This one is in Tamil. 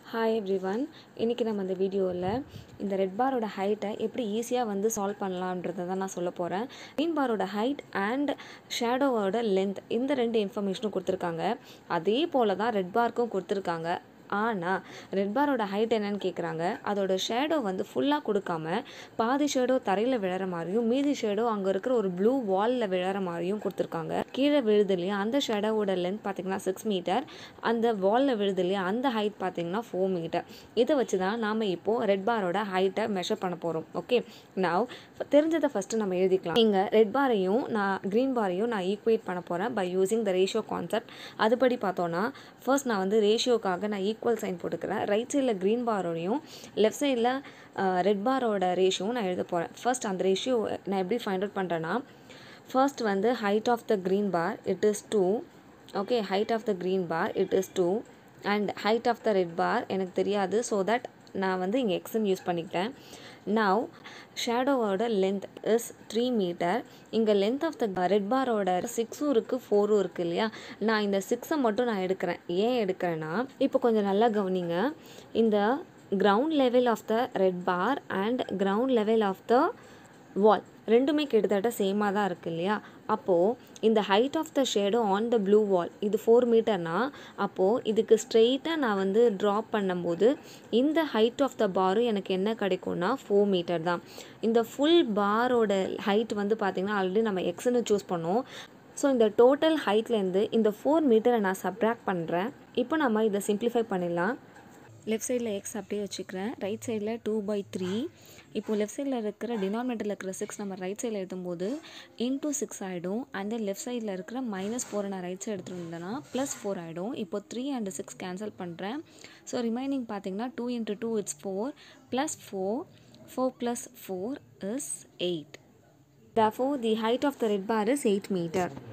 ஹாய் எவ்ரிவன் இன்றைக்கி நம்ம இந்த வீடியோவில் இந்த ரெட் பாரோட ஹைட்டை எப்படி ஈஸியாக வந்து சால்வ் பண்ணலான்றதை தான் நான் சொல்ல போகிறேன் க்ரீன் பாரோட ஹைட் அண்ட் ஷேடோவோட லென்த் இந்த ரெண்டு இன்ஃபர்மேஷனும் கொடுத்துருக்காங்க அதே போல் தான் ரெட் பார்க்கும் கொடுத்துருக்காங்க ஆனால் ரெட் பாரோட ஹைட் என்னன்னு கேட்குறாங்க அதோட ஷேடோ வந்து ஃபுல்லாக கொடுக்காம பாதி ஷேடோ தரையில் விழற மாதிரியும் மீதி ஷேடோ அங்கே இருக்கிற ஒரு ப்ளூ வாலில் விழற மாதிரியும் கொடுத்துருக்காங்க கீழே விழுது இல்லையா அந்த ஷேடோவோட லென்த் பார்த்தீங்கன்னா சிக்ஸ் மீட்டர் அந்த வாலில் விழுது இல்லையா அந்த ஹைட் பார்த்தீங்கன்னா ஃபோர் மீட்டர் இதை வச்சு தான் நாம் இப்போது ரெட் பாரோட ஹைட்டை மெஷர் பண்ண போகிறோம் ஓகே நான் தெரிஞ்சதை ஃபஸ்ட்டு நம்ம எழுதிக்கலாம் இங்கே ரெட் பாரையும் நான் க்ரீன் பாரையும் நான் ஈக்குவேட் பண்ண போகிறேன் by using the ratio concept அதுபடி பார்த்தோன்னா ஃபர்ஸ்ட் நான் வந்து ரேஷியோக்காக நான் ஈக்குவல் சைன் போட்டுக்கிறேன் ரைட் சைடில் க்ரீன் பாரோடையும் லெஃப்ட் சைடில் ரெட் பாரோட ரேஷியோவும் நான் எழுத போகிறேன் ஃபர்ஸ்ட் அந்த ரேஷியோ நான் எப்படி ஃபைண்ட் அவுட் பண்ணுறேன்னா ஃபர்ஸ்ட் வந்து height of the green bar it is two okay height of the green bar it is two and height of the red bar எனக்கு தெரியாது ஸோ தட் நான் வந்து இங்கே எக்ஸ்ன்னு யூஸ் பண்ணிக்கிட்டேன் நவ் ஷேடோவோட லென்த் இஸ் த்ரீ மீட்டர் இங்கே லென்த் ஆஃப் த ரெட் பாரோட சிக்ஸும் இருக்குது ஃபோரும் இருக்குது இல்லையா நான் இந்த சிக்ஸை மட்டும் நான் எடுக்கிறேன் ஏன் எடுக்கிறேன்னா இப்போ கொஞ்சம் நல்லா கவனிங்க இந்த ground level of the red bar and ground level of the wall ரெண்டுமே கிட்டத்தட்ட சேமாக தான் இருக்குது இல்லையா அப்போது இந்த height of the shadow on the blue wall இது ஃபோர் மீட்டர்னா அப்போது இதுக்கு ஸ்ட்ரெயிட்டாக நான் வந்து ட்ராப் பண்ணும்போது இந்த ஹைட் ஆஃப் த பாரும் எனக்கு என்ன கிடைக்கும்னா ஃபோர் மீட்டர் தான் இந்த ஃபுல் பாரோட ஹைட் வந்து பார்த்திங்கன்னா ஆல்ரெடி நம்ம எக்ஸ்ன்னு சூஸ் பண்ணோம் ஸோ இந்த டோட்டல் ஹைட்லேருந்து இந்த ஃபோர் மீட்டரை நான் சப்ராக்ட் பண்ணுறேன் இப்போ நம்ம இதை சிம்ப்ளிஃபை பண்ணிடலாம் லெஃப்ட் சைடில் எக்ஸ் அப்படியே வச்சுக்கிறேன் ரைட் சைடில் டூ பை த்ரீ இப்போது லெஃப்ட் சைடில் இருக்கிற டினாமினேட்டரில் இருக்கிற சிக்ஸ் நம்ம ரைட் சைடில் எழுதும்போது இன்டூ சிக்ஸ் ஆகிடும் அண்ட் தென் லெஃப்ட் சைடில் இருக்கிற மைனஸ் ஃபோரை நான் ரைட் சைடு எடுத்துகிட்டு வந்தேன்னா ப்ளஸ் ஃபோர் ஆகிடும் இப்போ த்ரீ அண்ட் சிக்ஸ் கேன்சல் பண்ணுறேன் ஸோ ரிமைனிங் பார்த்தீங்கன்னா two into two it's four plus four four plus four is eight therefore the height of the red bar is 8 meter